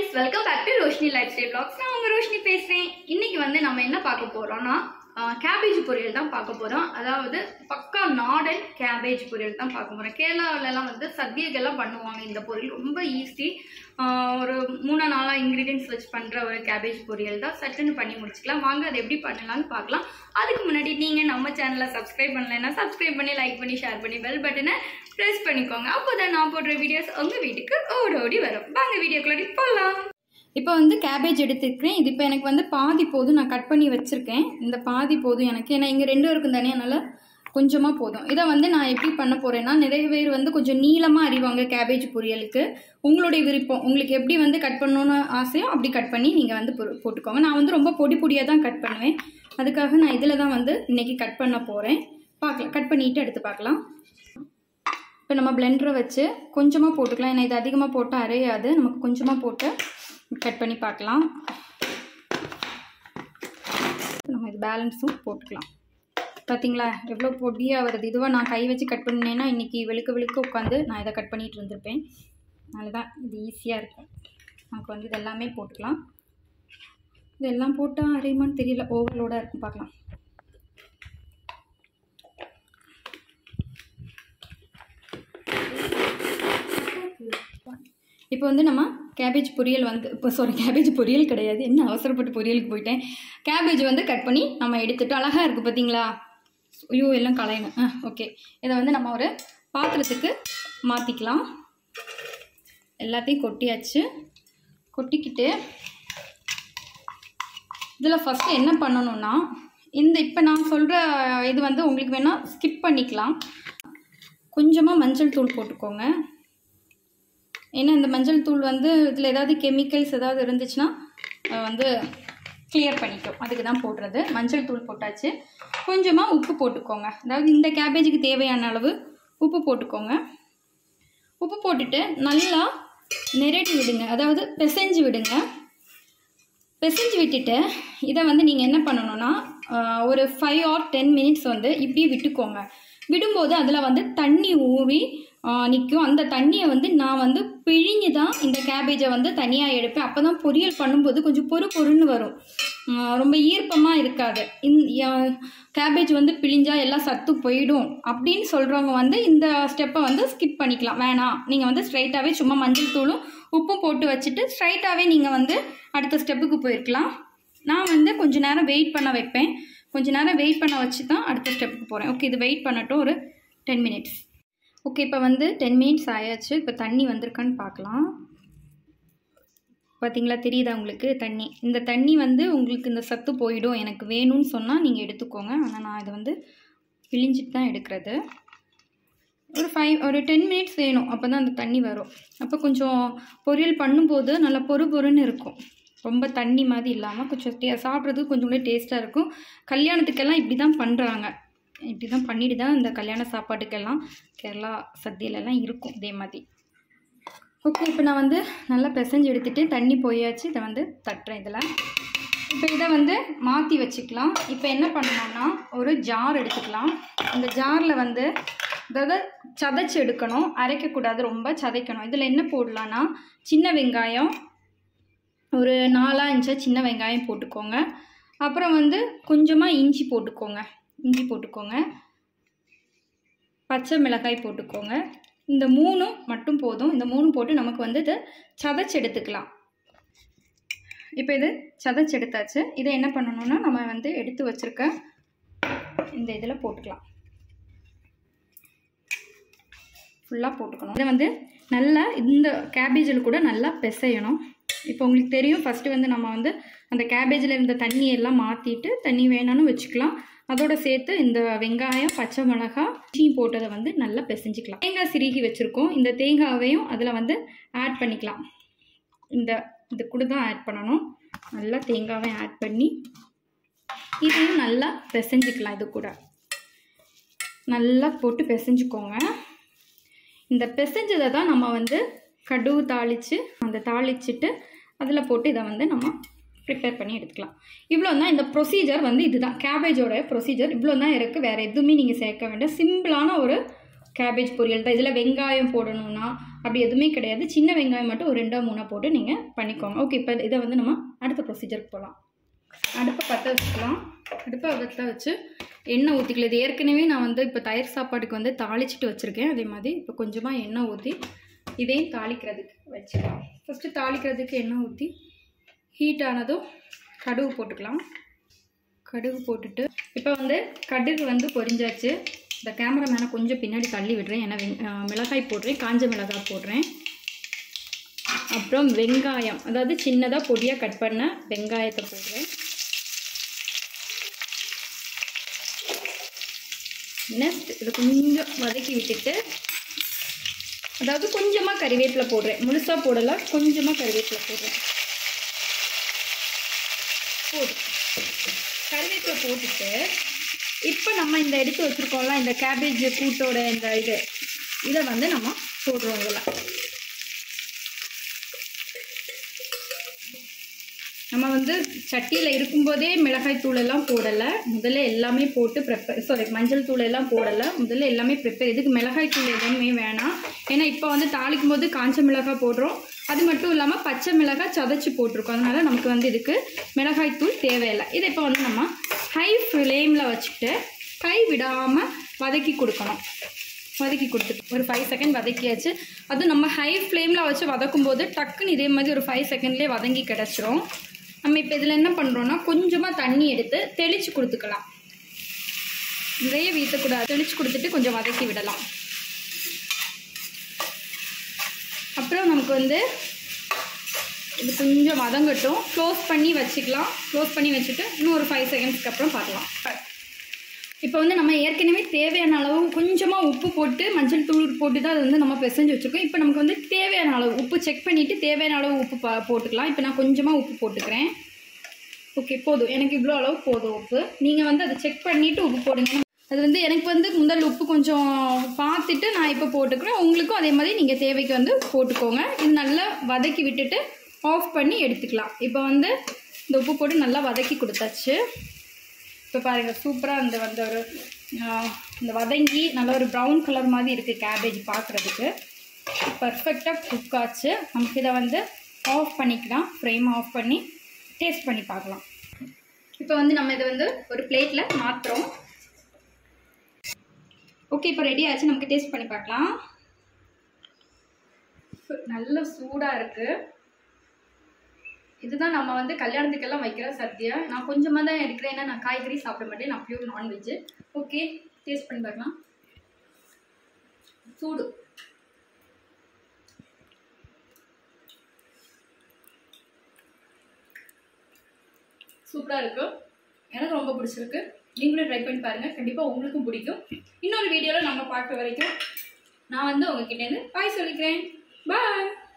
friends welcome back to Roshini lifestyle blogs நான் உங்கள் ரோஷினி பேசுகிறேன் இன்னைக்கு வந்து நம்ம என்ன பார்க்க போகிறோம்னா கேபேஜ் பொரியல் தான் பார்க்க போகிறோம் அதாவது பக்கா நாடன் கேபேஜ் பொரியல் தான் பார்க்க போகிறோம் கேரளாவிலலாம் வந்து சத்யகெல்லாம் பண்ணுவாங்க இந்த பொரியல் ரொம்ப ஈஸி ஒரு மூணு நாலாக இன்க்ரீடியன்ஸ் வச்சு பண்ணுற ஒரு கேபேஜ் பொரியல் தான் சட்டுன்னு பண்ணி முடிச்சுக்கலாம் வாங்க அதை எப்படி பண்ணலாம்னு பார்க்கலாம் அதுக்கு முன்னாடி நீங்கள் நம்ம சேனலை சப்ஸ்கிரைப் பண்ணலைன்னா சப்ஸ்கிரைப் பண்ணி லைக் பண்ணி ஷேர் பண்ணி பெல் பட்டனை ப்ரெஸ் பண்ணிக்கோங்க அப்போ தான் நான் போடுற வீடியோஸ் உங்கள் வீட்டுக்கு ஓடி ஓடி வரும் வாங்க வீடியோக்குள்ளாடி போகலாம் இப்போ வந்து கேபேஜ் எடுத்துருக்கேன் இது இப்போ எனக்கு வந்து பாதி போதும் நான் கட் பண்ணி வச்சுருக்கேன் இந்த பாதி போதும் எனக்கு ஏன்னா இங்கே ரெண்டு இருக்கும் தானே அதனால் கொஞ்சமாக போதும் இதை வந்து நான் எப்படி பண்ண போகிறேன்னா நிறைய பேர் வந்து கொஞ்சம் நீளமாக அறிவாங்க கேபேஜ் பொரியலுக்கு உங்களுடைய விருப்பம் உங்களுக்கு எப்படி வந்து கட் பண்ணணும்னு ஆசையோ அப்படி கட் பண்ணி நீங்கள் வந்து பொ- போட்டுக்கோங்க நான் வந்து ரொம்ப பொடி பொடியாக தான் கட் பண்ணுவேன் அதுக்காக நான் இதில் தான் வந்து இன்றைக்கி கட் பண்ண போகிறேன் பார்க்கலாம் கட் பண்ணிவிட்டு எடுத்து பார்க்கலாம் இப்போ நம்ம பிளெண்டரை வச்சு கொஞ்சமாக போட்டுக்கலாம் ஏன்னா இது அதிகமாக போட்டால் அரையாது நமக்கு கொஞ்சமாக போட்டு கட் பண்ணி பார்க்கலாம் நம்ம இது பேலன்ஸும் போட்டுக்கலாம் பார்த்தீங்களா எவ்வளோ பொடியாக வருது இதுவாக நான் கை வச்சு கட் பண்ணேன்னா இன்றைக்கி வெளுக்க வெளுக்க உட்காந்து நான் இதை கட் பண்ணிட்டு இருந்திருப்பேன் அதனால தான் இது ஈஸியாக இருக்கும் நமக்கு வந்து இது எல்லாமே போட்டுக்கலாம் இதெல்லாம் போட்டால் அரைமான்னு தெரியல ஓவர்லோடாக இருக்கும் பார்க்கலாம் இப்போ வந்து நம்ம கேபேஜ் பொரியல் வந்து இப்போ சாரி கேபேஜ் பொரியல் கிடையாது என்ன அவசரப்பட்டு பொரியலுக்கு போயிட்டேன் கேபேஜ் வந்து கட் பண்ணி நம்ம எடுத்துட்டு அழகாக இருக்குது பார்த்தீங்களா ஐயோ எல்லாம் களையணும் ஆ ஓகே இதை வந்து நம்ம ஒரு பாத்திரத்துக்கு மாற்றிக்கலாம் எல்லாத்தையும் கொட்டியாச்சு கொட்டிக்கிட்டு இதில் ஃபஸ்ட்டு என்ன பண்ணணும்னா இந்த இப்போ நான் சொல்கிற இது வந்து உங்களுக்கு வேணால் ஸ்கிப் பண்ணிக்கலாம் கொஞ்சமாக மஞ்சள் தூள் போட்டுக்கோங்க ஏன்னா இந்த மஞ்சள் தூள் வந்து இதில் ஏதாவது கெமிக்கல்ஸ் ஏதாவது இருந்துச்சுன்னா அஹ் வந்து கிளியர் பண்ணிக்கும் அதுக்கு தான் போடுறது மஞ்சள் தூள் போட்டாச்சு கொஞ்சமாக உப்பு போட்டுக்கோங்க அதாவது இந்த கேபேஜுக்கு தேவையான அளவு உப்பு போட்டுக்கோங்க உப்பு போட்டுட்டு நல்லா நிரட்டி விடுங்க அதாவது பிசைஞ்சு விடுங்க பிசைஞ்சு விட்டுட்டு இதை வந்து நீங்கள் என்ன பண்ணணும்னா ஆஹ், ஒரு ஃபைவ் ஆர் டென் மினிட்ஸ் வந்து இப்படியே விட்டுக்கோங்க விடும்போது அதில் வந்து தண்ணி ஊறி நிற்கும் அந்த தண்ணியை வந்து நான் வந்து பிழிஞ்சு தான் இந்த கேபேஜை வந்து தனியாக எடுப்பேன் அப்போ தான் பொரியல் பண்ணும்போது கொஞ்சம் பொறு பொறுன்னு வரும் ஆஹ், ரொம்ப ஈர்ப்பமாக இருக்காது இந் கேபேஜ் வந்து பிழிஞ்சா எல்லாம் சத்து போயிடும் அப்படின்னு சொல்கிறவங்க வந்து இந்த ஸ்டெப்பை வந்து ஸ்கிப் பண்ணிக்கலாம் வேணாம் நீங்கள் வந்து ஸ்ட்ரைட்டாகவே சும்மா மஞ்சள் தூளும் உப்பும் போட்டு வச்சுட்டு ஸ்ட்ரைட்டாகவே நீங்கள் வந்து அடுத்த ஸ்டெப்புக்கு போயிருக்கலாம் நான் வந்து கொஞ்ச நேரம் வெயிட் பண்ண வைப்பேன் கொஞ்ச நேரம் வெயிட் பண்ண வச்சு தான் அடுத்த ஸ்டெப்புக்கு போகிறேன் ஓகே இது வெயிட் பண்ணட்டும் ஒரு டென் மினிட்ஸ் ஓகே இப்போ வந்து டென் மினிட்ஸ் ஆயாச்சு இப்போ தண்ணி வந்திருக்கான்னு பார்க்கலாம் பார்த்தீங்களா தெரியுதா உங்களுக்கு தண்ணி இந்த தண்ணி வந்து உங்களுக்கு இந்த சத்து போயிடும் எனக்கு வேணும்னு சொன்னால் நீங்கள் எடுத்துக்கோங்க ஆனால் நான் இதை வந்து பிழிஞ்சிட்டு தான் எடுக்கிறது ஒரு ஃபைவ் ஒரு டென் மினிட்ஸ் வேணும் அப்போ தான் அந்த தண்ணி வரும் அப்போ கொஞ்சம் பொரியல் பண்ணும்போது நல்லா பொறு பொறுன்னு இருக்கும் ரொம்ப தண்ணி மாதிரி இல்லாமல் கொஞ்சம் டே சாப்பிட்றதுக்கு கொஞ்சம் கூட டேஸ்ட்டாக இருக்கும் கல்யாணத்துக்கெல்லாம் இப்படி தான் பண்ணுறாங்க இப்படி தான் பண்ணிட்டு தான் இந்த கல்யாண சாப்பாட்டுக்கெல்லாம் கேரளா சத்தியிலலாம் இருக்கும் இதே மாதிரி ஓகே இப்போ நான் வந்து நல்லா பிசைஞ்சு எடுத்துகிட்டு தண்ணி போயாச்சு இதை வந்து தட்டுறேன் இதில் இப்போ இதை வந்து மாற்றி வச்சுக்கலாம் இப்போ என்ன பண்ணணும்னா ஒரு ஜார் எடுத்துக்கலாம் இந்த ஜாரில் வந்து அதாவது சதைச்சு எடுக்கணும் அரைக்கக்கூடாது ரொம்ப சதைக்கணும் இதில் என்ன போடலான்னா சின்ன வெங்காயம் ஒரு நாலா இன்ச்சா சின்ன வெங்காயம் போட்டுக்கோங்க அப்புறம் வந்து கொஞ்சமாக இஞ்சி போட்டுக்கோங்க இஞ்சி போட்டுக்கோங்க பச்சை மிளகாய் போட்டுக்கோங்க இந்த மூணும் மட்டும் போதும் இந்த மூணும் போட்டு நமக்கு வந்து இதை சதைச்சு எடுத்துக்கலாம் இப்போ இது சதைச்சு எடுத்தாச்சு இதை என்ன பண்ணணும்னா நம்ம வந்து எடுத்து வச்சுருக்க இந்த இதில் போட்டுக்கலாம் ஃபுல்லாக போட்டுக்கணும் இதை வந்து நல்லா இந்த கேபேஜில் கூட நல்லா பிசையணும் இப்போ உங்களுக்கு தெரியும் ஃபஸ்ட்டு வந்து நம்ம வந்து அந்த கேபேஜில் இருந்த தண்ணியை எல்லாம் மாற்றிட்டு தண்ணி வேணாலும் வச்சுக்கலாம் அதோட சேர்த்து இந்த வெங்காயம் பச்சை மிளகாய் டீ போட்டதை வந்து நல்லா பிசைஞ்சிக்கலாம் தேங்காய் சிறுகி வச்சுருக்கோம் இந்த தேங்காவையும் அதில் வந்து ஆட் பண்ணிக்கலாம் இந்த இது கூட தான் ஆட் பண்ணணும் நல்லா தேங்காவையும் ஆட் பண்ணி இதையும் நல்லா பிசைஞ்சிக்கலாம் இது கூட நல்லா போட்டு பிசைஞ்சுக்கோங்க இந்த பிசைஞ்சதை தான் நம்ம வந்து கடுகு தாளித்து அந்த தாளிச்சிட்டு அதில் போட்டு இதை வந்து நம்ம ப்ரிப்பேர் பண்ணி எடுத்துக்கலாம் இவ்வளோ தான் இந்த ப்ரொசீஜர் வந்து இதுதான் கேபேஜோட ப்ரொசீஜர் இவ்வளோ தான் இருக்குது வேறு எதுவுமே நீங்கள் சேர்க்க வேண்டாம் சிம்பிளான ஒரு கேபேஜ் பொரியல் தான் இதில் வெங்காயம் போடணும்னா அப்படி எதுவுமே கிடையாது சின்ன வெங்காயம் மட்டும் ஒரு ரெண்டோ மூணோ போட்டு நீங்கள் பண்ணிக்கோங்க ஓகே இப்போ இதை வந்து நம்ம அடுத்த ப்ரொசீஜருக்கு போகலாம் அடுப்பை பற்ற வச்சுக்கலாம் அடுப்பை பற்ற வச்சு எண்ணெய் ஊற்றிக்கல இது ஏற்கனவே நான் வந்து இப்போ தயிர் சாப்பாட்டுக்கு வந்து தாளிச்சிட்டு வச்சுருக்கேன் அதே மாதிரி இப்போ கொஞ்சமாக எண்ணெய் ஊற்றி இதையும் தாளிக்கிறதுக்கு வச்சுக்கலாம் ஃபஸ்ட்டு தாளிக்கிறதுக்கு எண்ணெய் ஊற்றி ஹீட் ஆனதும் கடுகு போட்டுக்கலாம் கடுகு போட்டுட்டு இப்போ வந்து கடுகு வந்து பொரிஞ்சாச்சு இந்த கேமராமேனை கொஞ்சம் பின்னாடி தள்ளி விடுறேன் ஏன்னா வெங் ஆ, மிளகாய் போடுறேன் காஞ்ச மிளகாய் போடுறேன் அப்புறம் வெங்காயம் அதாவது சின்னதாக பொடியாக கட் பண்ண வெங்காயத்தை போடுறேன் நெக்ஸ்ட் இதை கொஞ்சம் வதக்கி விட்டுட்டு அதாவது கொஞ்சமாக கறிவேப்பிலை போடுறேன் முழுசாக போடல கொஞ்சமாக கறிவேப்பிலை போடுறேன் போதும் கறிவேப்பிலை போட்டுட்டு இப்போ நம்ம இந்த எடுத்து வச்சுருக்கோம்ல இந்த கேபேஜ் கூட்டோட இந்த இது இதை வந்து நம்ம போடுறோம் இதில் நம்ம வந்து சட்டியில் இருக்கும்போதே மிளகாய் தூள் எல்லாம் போடலை முதல்ல எல்லாமே போட்டு ப்ரிப்பேர் சாரி மஞ்சள் தூள் எல்லாம் போடலை முதல்ல எல்லாமே ப்ரிப்பேர் இதுக்கு மிளகாய் தூள் எதுவுமே வேணாம் ஏன்னா இப்போ வந்து தாளிக்கும் போது காஞ்ச மிளகாய் போடுறோம் அது மட்டும் இல்லாமல் பச்சை மிளகாய் சதைச்சி போட்டிருக்கோம் அதனால நமக்கு வந்து இதுக்கு மிளகாய் தூள் தேவையில்லை இதை இப்போ வந்து நம்ம ஹை ஃப்ளேமில் வச்சுட்டு கை விடாமல் வதக்கி கொடுக்கணும் வதக்கி கொடுத்துட்டு ஒரு ஃபைவ் செகண்ட் வதக்கியாச்சு அது நம்ம ஹை ஃப்ளேமில் வச்சு வதக்கும் போது டக்குன்னு இதே மாதிரி ஒரு ஃபைவ் செகண்ட்லேயே வதங்கி கிடச்சிரும் நம்ம இப்போ இதில் என்ன பண்ணுறோன்னா கொஞ்சமாக தண்ணி எடுத்து தெளித்து கொடுத்துக்கலாம் நிறைய வீட்டக்கூடாது தெளித்து கொடுத்துட்டு கொஞ்சம் வதக்கி விடலாம் அப்புறம் நமக்கு வந்து இது கொஞ்சம் வதங்கட்டும் க்ளோஸ் பண்ணி வச்சுக்கலாம் க்ளோஸ் பண்ணி வச்சுட்டு இன்னும் ஒரு ஃபைவ் செகண்ட்ஸ்க்கு அப்புறம் பார்க்கலாம் இப்போ வந்து நம்ம ஏற்கனவே தேவையான அளவு கொஞ்சமாக உப்பு போட்டு மஞ்சள் தூள் போட்டு தான் அது வந்து நம்ம பிசைஞ்சு வச்சுருக்கோம் இப்போ நமக்கு வந்து தேவையான அளவு உப்பு செக் பண்ணிவிட்டு தேவையான அளவு உப்பு பா போட்டுக்கலாம் இப்போ நான் கொஞ்சமாக உப்பு போட்டுக்கிறேன் ஓகே போதும் எனக்கு இவ்வளோ அளவு போதும் உப்பு நீங்கள் வந்து அதை செக் பண்ணிவிட்டு உப்பு போடுங்க அது வந்து எனக்கு வந்து முதல் உப்பு கொஞ்சம் பார்த்துட்டு நான் இப்போ போட்டுக்கிறேன் உங்களுக்கும் அதே மாதிரி நீங்கள் தேவைக்கு வந்து போட்டுக்கோங்க இது நல்லா வதக்கி விட்டுட்டு ஆஃப் பண்ணி எடுத்துக்கலாம் இப்போ வந்து இந்த உப்பு போட்டு நல்லா வதக்கி கொடுத்தாச்சு இப்போ பாருங்கள் சூப்பராக இந்த வந்து ஒரு ஆஹ், இந்த வதங்கி நல்ல ஒரு ப்ரௌன் கலர் மாதிரி இருக்குது கேபேஜ் பார்க்குறதுக்கு பர்ஃபெக்டாக குக் ஆச்சு நமக்கு இதை வந்து ஆஃப் பண்ணிக்கலாம் ஃப்ரேம் ஆஃப் பண்ணி டேஸ்ட் பண்ணி பார்க்கலாம் இப்போ வந்து நம்ம இதை வந்து ஒரு பிளேட்டில் மாற்றுறோம் ஓகே இப்போ ரெடி ஆச்சு நமக்கு டேஸ்ட் பண்ணி பார்க்கலாம் நல்ல சூடாக இருக்குது இதுதான் நம்ம வந்து கல்யாணத்துக்கெல்லாம் வைக்கிற சத்யா நான் கொஞ்சமாக தான் எடுக்கிறேன் ஏன்னா நான் காய்கறி சாப்பிட மாட்டேன் நான் பியூர் நான்வெஜ்ஜு ஓகே டேஸ்ட் பண்ணி பார்க்கலாம் சூடு சூப்பராக இருக்கு எனக்கு ரொம்ப பிடிச்சிருக்கு நீங்களும் ட்ரை பண்ணி பாருங்கள் கண்டிப்பாக உங்களுக்கும் பிடிக்கும் இன்னொரு வீடியோவில் நம்ம பார்க்குற வரைக்கும் நான் வந்து உங்ககிட்டேருந்து பாய் சொல்லிக்கிறேன் பாய்